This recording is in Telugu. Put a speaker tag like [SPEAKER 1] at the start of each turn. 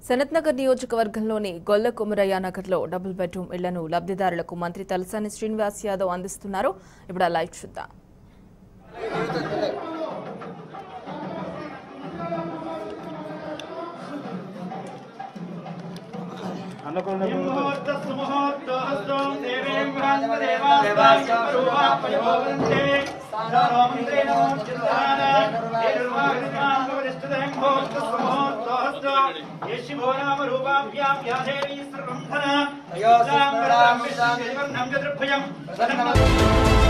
[SPEAKER 1] సనత్నగర్ నియోజకవర్గంలోని గొల్ల కుమరయ్య నగర్లో డబుల్ బెడ్రూమ్ ఇళ్లను లబ్ధిదారులకు మంత్రి తలసాని శ్రీనివాస్ యాదవ్ అందిస్తున్నారు ఇప్పుడు ఆ లైవ్ చూద్దాం
[SPEAKER 2] అన్నపూర్ణ
[SPEAKER 3] అయ్యో, సుస్మరామి శాంతి.
[SPEAKER 2] భయం